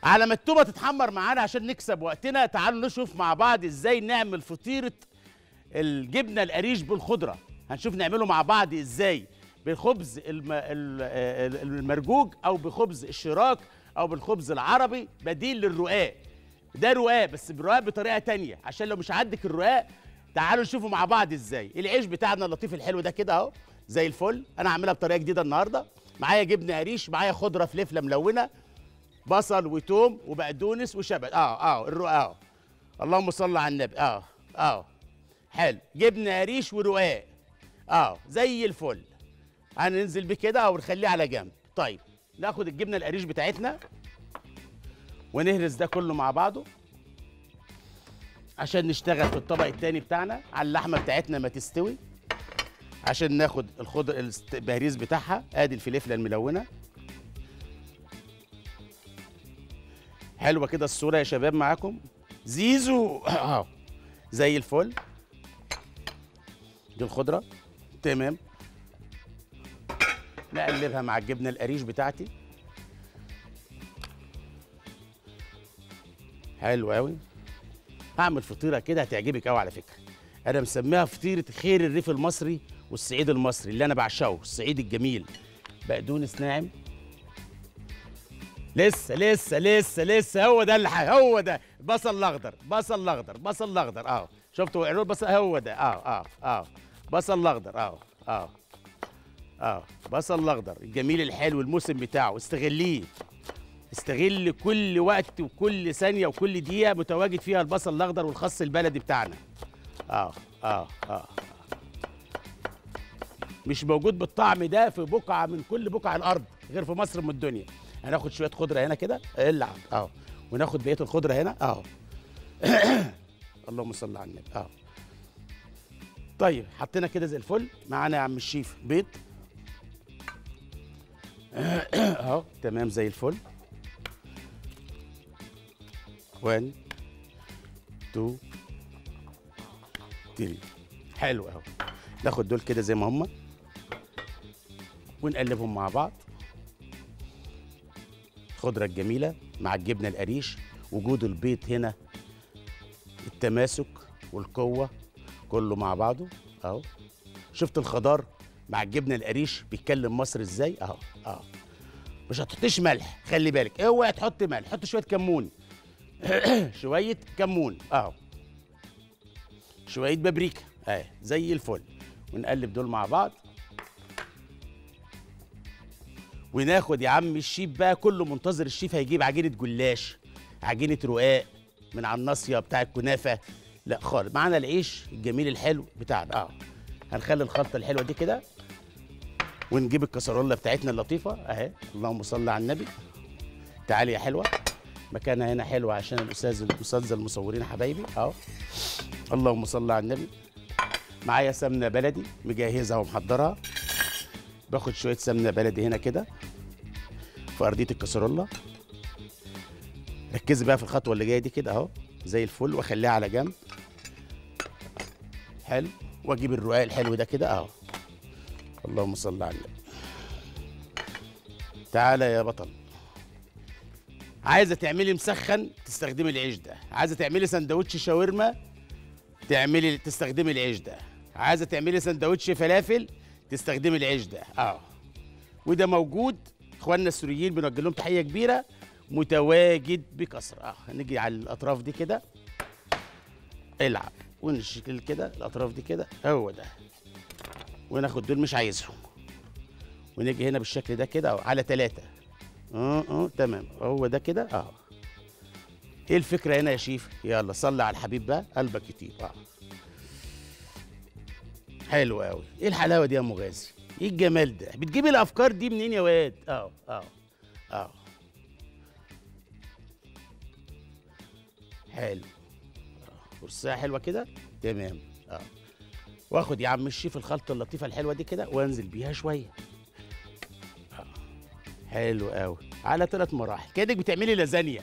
على ما التومه تتحمر معانا عشان نكسب وقتنا تعالوا نشوف مع بعض ازاي نعمل فطيره الجبنه القريش بالخضره هنشوف نعمله مع بعض ازاي بالخبز الم... ال- ال- المرجوج او بخبز الشراك او بالخبز العربي بديل للرقاق ده رقاق بس برقاق بطريقه تانية عشان لو مش عندك الرقاق تعالوا نشوفوا مع بعض ازاي العيش بتاعنا اللطيف الحلو ده كده اهو زي الفل انا هعملها بطريقه جديده النهارده معايا جبنه قريش معايا خضره فلفله ملونه بصل وتوم وبقدونس وشبت اه اه الرقاق اه اللهم صل على النبي اه اه حلو جبنه قريش ورقاق اه زي الفل هننزل بيه كده او نخليه على جنب طيب ناخد الجبنه القريش بتاعتنا ونهرس ده كله مع بعضه عشان نشتغل في الطبق التاني بتاعنا على اللحمه بتاعتنا ما تستوي عشان ناخد الخضر الست- البهريز بتاعها ادي الفلفله الملونه حلوه كده الصوره يا شباب معاكم زيزو اه زي الفل دي الخضره تمام نقلبها مع الجبنه القريش بتاعتي حلو قوي هعمل فطيره كده هتعجبك قوي على فكره انا مسميها فطيره خير الريف المصري والصعيد المصري اللي انا بعشقه الصعيد الجميل بقدونس ناعم لسه لسه لسه لسه هو ده اللي ح- هو ده بصل الاخضر بصل الاخضر بصل الاخضر اه شفتوا وقعوا البصل هو ده اه اه اه بصل الاخضر اه اه اه بصل الاخضر الجميل الحلو الموسم بتاعه استغليه استغل كل وقت وكل ثانيه وكل دقيقه متواجد فيها البصل الاخضر والخس البلدي بتاعنا اه اه اه مش موجود بالطعم ده في بقعه من كل بقع الارض غير في مصر من الدنيا هناخد شويه خضره هنا كده العب اه وناخد بقيه الخضره هنا اه اللهم صل على النبي اه طيب حطينا كده زي الفل معانا يا عم الشيف بيض اهو تمام زي الفل 1 2 3 حلو اهو ناخد دول كده زي ما هم ونقلبهم مع بعض الخضرة الجميلة مع الجبنة القريش وجود البيض هنا التماسك والقوة كله مع بعضه اهو شفت الخضار مع الجبنة القريش بيتكلم مصر ازاي اهو اهو مش هتحطيش ملح خلي بالك اوعي تحط ملح حط شوية كمون شوية كمون اهو شوية بابريكا اهي زي الفل ونقلب دول مع بعض وناخد يا عم الشيف بقى كله منتظر الشيف هيجيب عجينة جلاش عجينة رقاق من على الناصية بتاع الكنافة لا خالص معانا العيش الجميل الحلو بتاعنا اه هنخلي الخلطة الحلوة دي كده ونجيب الكسرولة بتاعتنا اللطيفة اهي اللهم صل على النبي تعالي يا حلوة مكانها هنا حلو عشان الاستاذ الاستاذ المصورين حبايبي اهو اللهم صل على النبي معايا سمنه بلدي مجهزها ومحضرها باخد شويه سمنه بلدي هنا كده في ارضيه الكسرولة ركزي بقى في الخطوه اللي جايه دي كده اهو زي الفل واخليها على جنب حلو واجيب الرقاق الحلو ده كده اهو اللهم صل على النبي تعالى يا بطل عايزه تعملي مسخن تستخدمي العيش ده عايزه تعملي سندوتش شاورما تعملي تستخدمي العيش ده عايزه تعملي سندوتش فلافل تستخدمي العيش ده اه وده موجود اخواننا السوريين بنوجه لهم تحيه كبيره متواجد بكثره اه نيجي على الاطراف دي كده العب ونشكل كده الاطراف دي كده هو ده وناخد دول مش عايزهم ونيجي هنا بالشكل ده كده أهو، على ثلاثة اه اه تمام هو ده كده اه ايه الفكرة هنا يا شيف يلا صلي على الحبيب بقى قلبك يطيب اه حلو قوي ايه الحلاوة دي يا ام غازي ايه الجمال ده بتجيبي الافكار دي منين يا واد اه اه اه حلو آه. فرصة حلوة كده تمام اه واخد يا عم الشيف الخلطة اللطيفة الحلوة دي كده وانزل بيها شوية آه. حلو قوي على ثلاث مراحل كانك بتعملي لازانيا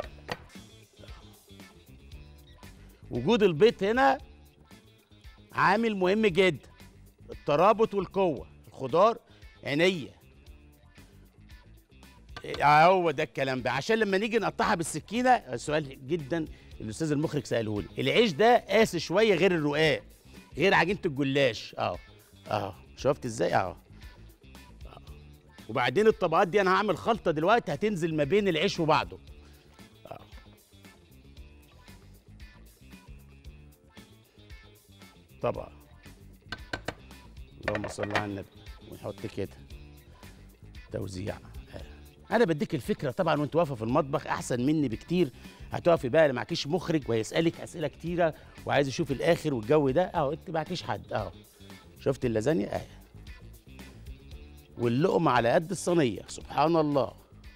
وجود البيض هنا عامل مهم جدا الترابط والقوه الخضار عينيه آه، هو ده الكلام بقى عشان لما نيجي نقطعها بالسكينه سؤال جدا الاستاذ المخرج ساله لي العيش ده قاسي شويه غير الرقاق غير عجينه الجلاش اه اه شفت ازاي اه آه. وبعدين الطبقات دي انا هعمل خلطه دلوقتي هتنزل ما بين العيش وبعضه آه. طبقه اللهم صل على النبي ونحط كده توزيع انا بديك الفكره طبعا وانت واقفه في المطبخ احسن مني بكتير هتقفي بقى اللي معكيش مخرج وهيسالك اسئله كتيره وعايز يشوف الاخر والجو ده اهو انت معكيش حد اهو شفت اللازانيا اهي واللقمه على قد الصينيه سبحان الله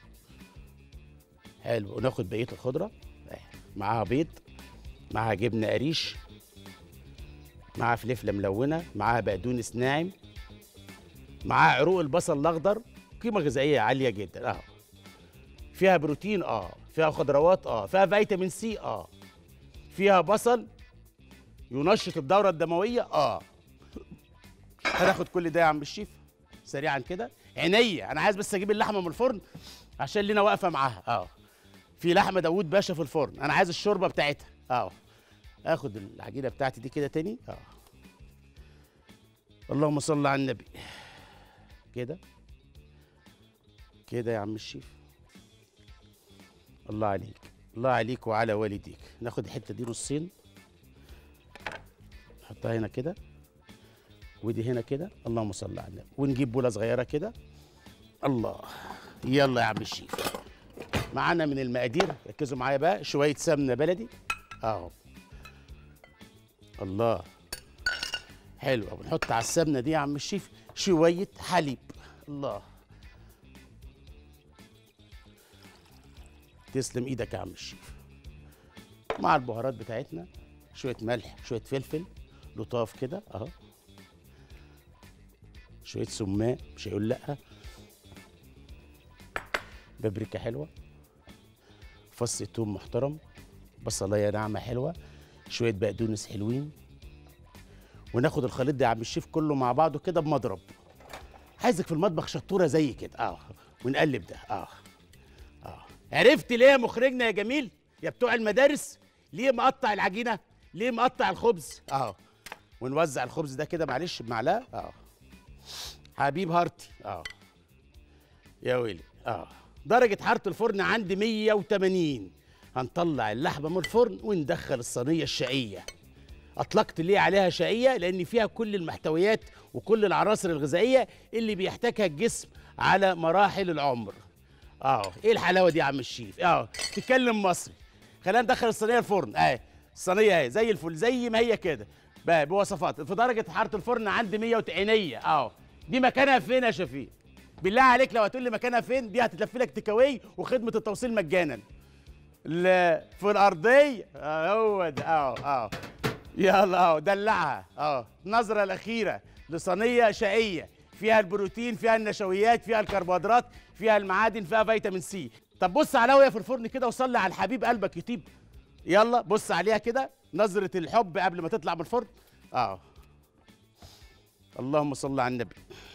حلو وناخد بقيه الخضره اهي معاها بيض معاها جبنه قريش معاها فلفله ملونه معاها بقدونس ناعم معاها عروق البصل الاخضر قيمه غذائيه عاليه جدا اه فيها بروتين اه فيها خضروات اه فيها فيتامين سي اه فيها بصل ينشط الدوره الدمويه اه هناخد كل ده يا عم الشيف سريعا كده عينيا انا عايز بس اجيب اللحمه من الفرن عشان لينا واقفه معاها اه في لحمه داوود باشا في الفرن انا عايز الشوربه بتاعتها اه اخد العجينه بتاعتي دي كده تاني اه اللهم صل على النبي كده كده يا عم الشيف الله عليك الله عليك وعلى والديك ناخد الحته دي نصين نحطها هنا كده ودي هنا كده اللهم صل على النبي ونجيب بوله صغيره كده الله يلا يا عم الشيف معانا من المقادير ركزوا معايا بقى شويه سمنه بلدي اهو الله حلو أوي. نحط على السمنه دي يا عم الشيف شويه حليب الله تسلم ايدك يا عم الشيف مع البهارات بتاعتنا شويه ملح شويه فلفل لطاف كده اهو شويه سمان مش هيقول لا بابريكا حلوه فص توم محترم بصلايه ناعمه حلوه شويه بقدونس حلوين وناخد الخليط ده يا عم الشيف كله مع بعضه كده بمضرب عايزك في المطبخ شطوره زي كده اه ونقلب ده اه اه عرفت ليه يا مخرجنا يا جميل يا بتوع المدارس ليه مقطع العجينه ليه مقطع الخبز اه ونوزع الخبز ده كده معلش بمعلقه اه حبيب هارتي اه يا ويلي اه درجة حرارة الفرن عندي 180 هنطلع اللحمة من الفرن وندخل الصينية الشقية أطلقت ليه عليها شقية لأن فيها كل المحتويات وكل العناصر الغذائية اللي بيحتاجها الجسم على مراحل العمر اه ايه الحلاوة دي يا عم الشيف اه تتكلم مصري خلينا ندخل الصينية الفرن اه الصينية اهي زي الفل زي ما هي كده بقى بوصفات في درجة حرارة الفرن عندي 180 اه دي مكانها فين يا شفيق بالله عليك لو هتقول لي مكانها فين دي هتتلف لك تكاوي وخدمه التوصيل مجانا لا في الارضيه اه هو ده اه اه يلا اه دلعها اه النظره الاخيره لصينيه شقيه فيها البروتين فيها النشويات فيها الكربوهيدرات فيها المعادن فيها فيتامين سي طب بص عليها وهي في الفرن كده وصلي على الحبيب قلبك يطيب يلا بص عليها كده نظره الحب قبل ما تطلع من الفرن اه اللهم صل على النبي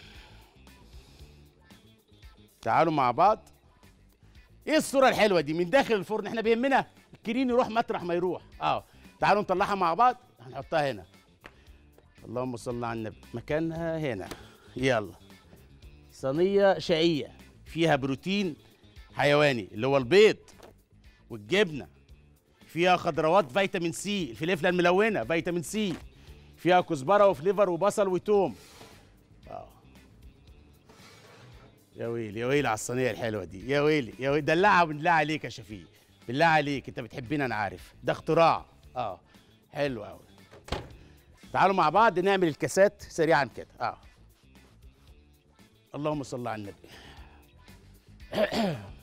تعالوا مع بعض ايه الصوره الحلوه دي من داخل الفرن احنا بيهمنا الكريم يروح مطرح ما يروح اه تعالوا نطلعها مع بعض هنحطها هنا اللهم صل على النبي مكانها هنا يلا صينيه شقيه فيها بروتين حيواني اللي هو البيض والجبنه فيها خضروات فيتامين سي الفلفله الملونه فيتامين سي فيها كزبره وفليفر وبصل وتوم يا ويلي يا ويلي على الصينيه الحلوه دي يا ويلي يا ويلي دلعها بالله عليك يا شفيق بالله عليك انت بتحبني انا عارف ده اختراع اه حلو قوي تعالوا مع بعض نعمل الكاسات سريعا كده اه اللهم صل على النبي